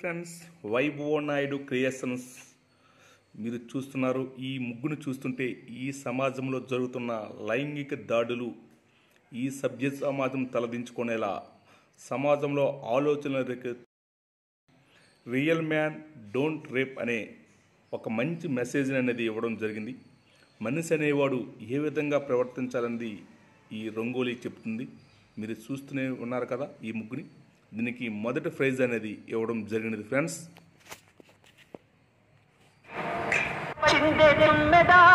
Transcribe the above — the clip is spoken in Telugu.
ఫ్రెండ్స్ వైభవ నాయుడు క్రియేషన్స్ మీరు చూస్తున్నారు ఈ ముగ్గును చూస్తుంటే ఈ సమాజంలో జరుగుతున్న లైంగిక దాడులు ఈ సభ్య సమాజం తలదించుకునేలా సమాజంలో ఆలోచనలు రేకె రియల్ మ్యాన్ డోంట్ రేప్ అనే ఒక మంచి మెసేజ్ అనేది ఇవ్వడం జరిగింది మనిషి అనేవాడు ఏ విధంగా ప్రవర్తించాలన్నది ఈ రంగోలీ చెప్తుంది మీరు చూస్తూనే ఉన్నారు కదా ఈ ముగ్గుని దీనికి మొదటి ప్రైజ్ అనేది ఇవ్వడం జరిగినది ఫ్రెండ్స్ చిందే తుమ్మెదా